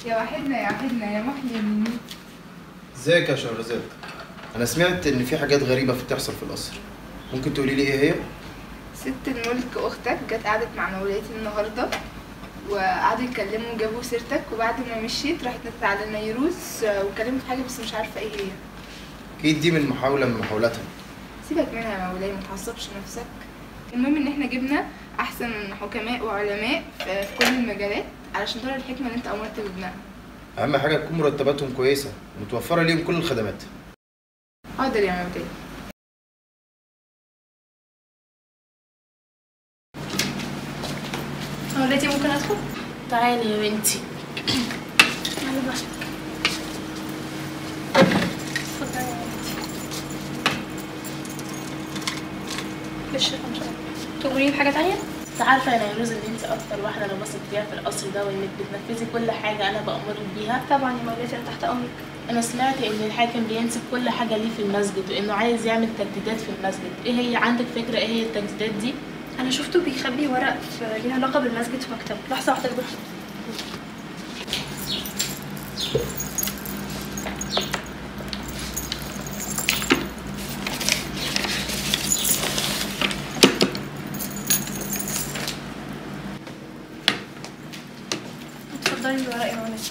يا وحدنا يا وحدنا يا محيي مني ازيك يا شهرزاد انا سمعت ان في حاجات غريبه بتحصل في القصر ممكن تقولي لي ايه هي ست الملك اختك جت قعدت مع مولاتي النهارده وقعدوا يتكلموا وجابوا سيرتك وبعد ما مشيت راحت نطت على نيروز وكلمت في حاجه بس مش عارفه ايه هي اكيد دي من محاوله من محاولاتها سيبك منها يا مولاي ما تعصبش نفسك المهم ان احنا جبنا احسن حكماء وعلماء في في كل المجالات علشان ترى الحكمه اللي انت امرت بابنها اهم حاجه تكون مرتباتهم كويسه ومتوفره ليهم كل الخدمات حاضر يا مولاي مولاتي ممكن ادخل؟ تعالي يا بنتي تعالي بقى اتفضلي يا بنتي بالشفا ان شاء الله تؤمريني بحاجة تانية؟ انت عارفه يا نيروز ان انت اكتر واحده انا بثق فيها في القصر ده وانك بتنفذي كل حاجه انا بامرك بيها طبعا يا مولاتي انا تحت امرك انا سمعت ان الحاكم بينسب كل حاجه ليه في المسجد وانه عايز يعمل تجديدات في المسجد ايه هي عندك فكره ايه هي التجديدات دي انا شفته بيخبي ورق في ليها علاقة بالمسجد في مكتبه لحظة واحدة بس اتفضلي الورق يا مولاتي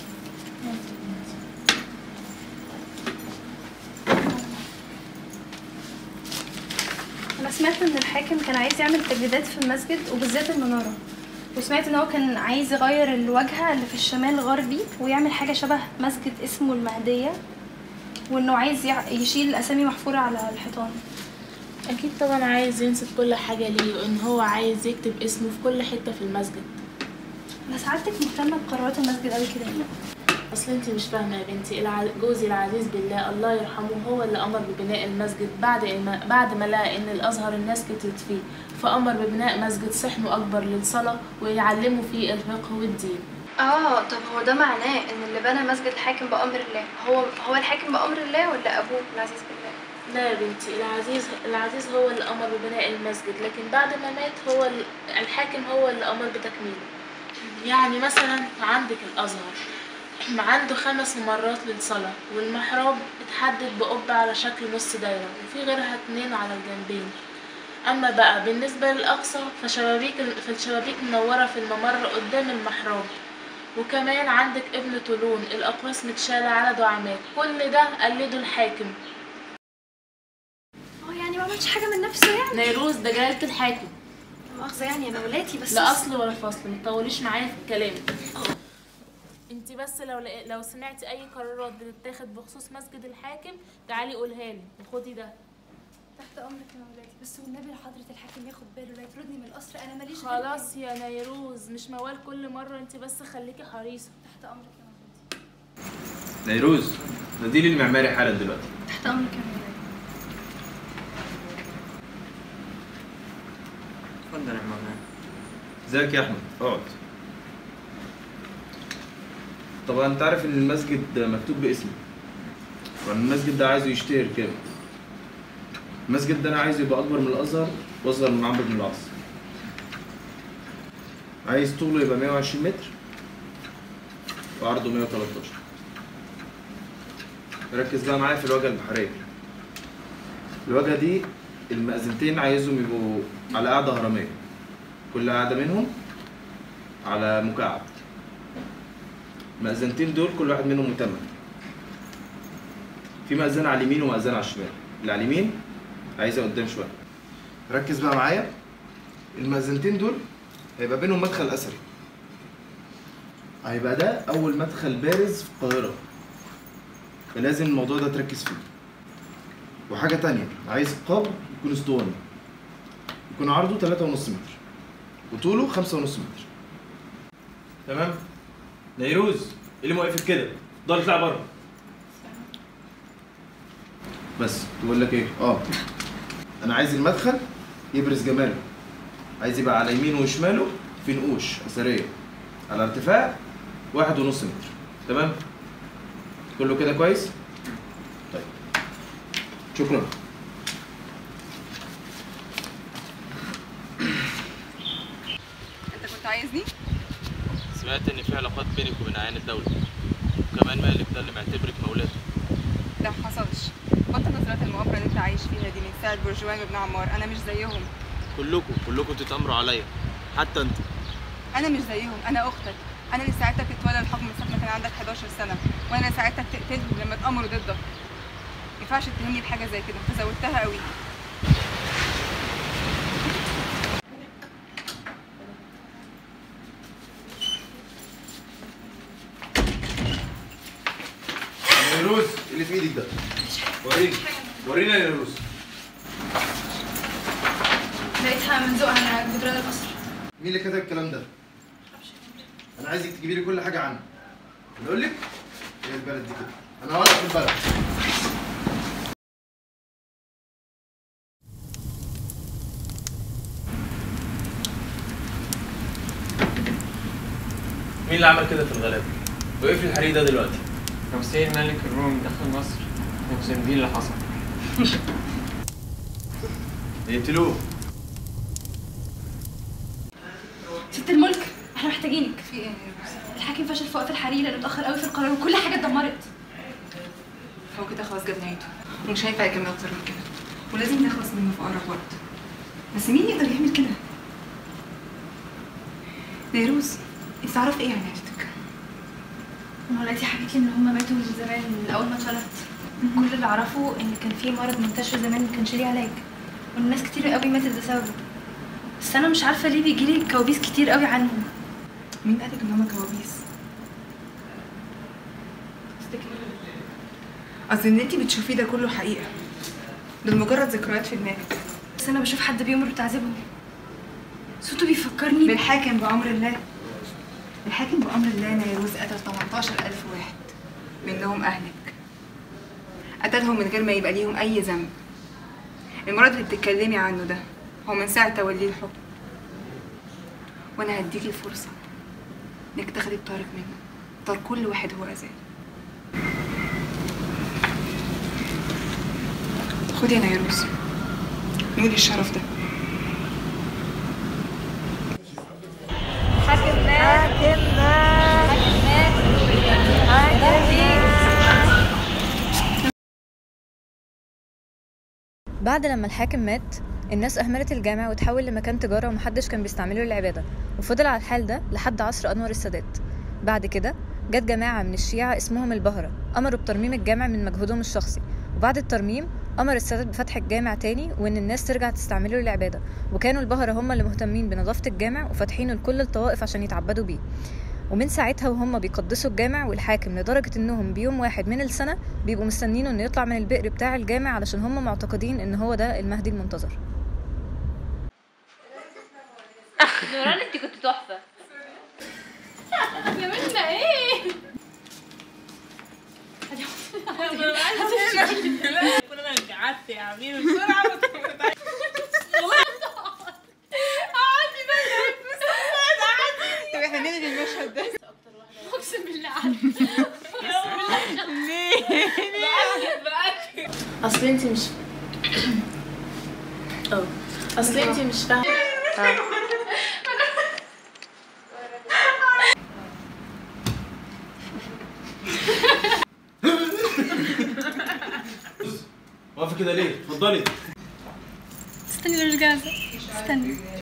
انا سمعت ان الحاكم كان عايز يعمل تجديدات في المسجد وبالذات المناره وسمعت ان هو كان عايز يغير الواجهه اللي في الشمال الغربي ويعمل حاجه شبه مسجد اسمه المهديه وانه عايز يع- يشيل اسامي محفوره على الحيطان اكيد طبعا عايز ينسب كل حاجه ليه وان هو عايز يكتب اسمه في كل حته في المسجد انا سعادتك مهتمه بقرارات المسجد قوي كده ليه؟ اصل انت مش فاهمه يا بنتي الع- جوزي العزيز بالله الله يرحمه هو اللي امر ببناء المسجد بعد ما بعد ما لقى ان الازهر الناس كترت فيه فامر ببناء مسجد صحنه اكبر للصلاه ويعلموا فيه الفقه والدين اه طب هو ده معناه ان اللي بنى مسجد الحاكم بامر الله هو هو الحاكم بامر الله ولا ابوه العزيز بالله لا يا بنتي العزيز العزيز هو اللي امر ببناء المسجد لكن بعد ما مات هو ال- الحاكم هو اللي امر بتكميله يعني مثلا عندك الازهر عنده خمس ممرات للصلاة والمحراب اتحدد بقبة على شكل نص دايرة وفي غيرها اتنين على الجنبين أما بقى بالنسبة للأقصى فشبابيك فالشبابيك منورة في الممر قدام المحراب وكمان عندك ابن طولون الأقواس متشالة على دعامات كل ده قلده الحاكم اه يعني ما عملش حاجه من نفسه يعني نيروز ده جلالة الحاكم لا مؤاخذه يعني يا مولاتي بس لا اصل ولا فصل متطوليش معايا في الكلام انت بس لو لق- لو سمعتي اي قرارات بتتاخد بخصوص مسجد الحاكم تعالي قولها لي وخدي ده تحت امرك يا مولاتي بس والنبي حضره الحاكم ياخد باله لا يطردني من القصر انا ماليش غير خلاص يا نيروز مش موال كل مره انت بس خليكي حريصه تحت امرك يا مولاتي نيروز ناديلي المعماري حالا دلوقتي تحت امرك يا مولاتي اتفضل يا مولانا ازيك يا احمد اقعد طبعا انت عارف ان المسجد مكتوب باسمي وان المسجد ده عايزه يشتهر كامل المسجد ده انا عايزه يبقى اكبر من الازهر واصغر من عمرو بن العاص عايز طوله يبقى 120 متر وعرضه 113 ركز بقى معايا في الواجهه البحريه الواجهه دي المأذنتين عايزهم يبقوا على قاعده هرميه كل قاعده منهم على مكعب المأذنتين دول كل واحد منهم متمم في مأذنة على اليمين ومأذنة على الشمال اللي على اليمين عايزها قدام شوية ركز بقى معايا المأذنتين دول هيبقى بينهم مدخل اثري هيبقى ده اول مدخل بارز في القاهره فلازم الموضوع ده تركز فيه وحاجه تانية عايز القبر يكون اسطواني يكون عرضه 3.5 متر وطوله 5.5 متر تمام نيروز ايه اللي موقفك كده؟ ضل اطلع بره بس تقول لك ايه اه انا عايز المدخل يبرز جماله عايز يبقى على يمينه وشماله في نقوش اثريه على ارتفاع واحد ونص متر تمام كله كده كويس طيب شكرا انت كنت عايزني سمعت ان في علاقات بينك وبين اعيان الدوله وكمان مالك ده اللي معتبرك مولاته ده ما حصلش بطل نظرات المؤامره اللي انت عايش فيها دي من ساعه برجوان وابن عمار انا مش زيهم كلكم كلكم تتامروا عليا حتى انت انا مش زيهم انا اختك انا اللي ساعدتك تتولى الحكم من ساعه ما كان عندك 11 سنه وانا اللي ساعدتك تقتلهم لما اتامروا ضدك ما ينفعش تتهمني بحاجه زي كده انت زودتها قوي نيروز اللي في ايدك ده وريني ورينا يا نيروز لقيتها من ذوقها على جدران القصر مين اللي كتب الكلام ده؟ انا عايزك تجيبي لي كل حاجه عنه اقول لك هي البلد دي كده انا هقعد في البلد مين اللي عمل كده في الغلابه وايه في الحريق ده دلوقتي حسين ملك الروم دخل مصر وحسين دي اللي حصل يقتلوه ست الملك احنا محتاجينك في ايه يا نيروز؟ الحاكم فشل في وقف الحريق لانه اتاخر قوي في القرار وكل حاجه اتدمرت هو كده خلاص جاب نهايته ومش هينفع يكمل اكتر من كده ولازم نخلص منه في اقرب وقت بس مين يقدر يعمل كده؟ نيروز انت تعرف ايه عن عيلتك؟ والدتي حكت لي ان هم ماتوا من زمان من اول ما اتولدت كل اللي اعرفه ان كان في مرض منتشر زمان ما كانش ليه علاج والناس كتير قوي ماتت بسببه بس انا مش عارفه ليه بيجيلي كوابيس كتير قوي عنهم مين قالك ان هما كوابيس؟ قصدي ان انت بتشوفيه ده كله حقيقه دول مجرد ذكريات في دماغك بس انا بشوف حد بيمر بتعذيبهم صوته بيفكرني بالحاكم بأمر الله الحاكم بأمر الله نيروز قتل 18000 واحد منهم أهلك قتلهم من غير ما يبقى ليهم أي ذنب المرض اللي بتتكلمي عنه ده هو من ساعة توليه الحكم وأنا هديكي فرصة إنك تاخدي بطارق منه طار كل واحد هو أذاه خدي يا نيروز نقولي الشرف ده بعد لما الحاكم مات الناس أهملت الجامع وتحول لمكان تجارة ومحدش كان بيستعمله للعبادة وفضل على الحال ده لحد عصر أنور السادات بعد كده جت جماعة من الشيعة اسمهم البهرة أمروا بترميم الجامع من مجهودهم الشخصي وبعد الترميم أمر السادات بفتح الجامع تاني وإن الناس ترجع تستعمله للعبادة وكانوا البهرة هم اللي مهتمين بنظافة الجامع وفاتحينه لكل الطوائف عشان يتعبدوا بيه ومن ساعتها وهم بيقدسوا الجامع والحاكم لدرجة انهم بيوم واحد من السنة بيبقوا مستنينه انه يطلع من البئر بتاع الجامع علشان هم معتقدين ان هو ده المهدي المنتظر نوران انت كنت تحفه يا منى ايه كنا قعدت يا عمير بسرعه طب احنا نلغي المشهد ده اقسم بالله عارفه اصل انت مش اه اصل انت مش فاهمه واقفه كده ليه اتفضلي استني لو مش جاهزه استني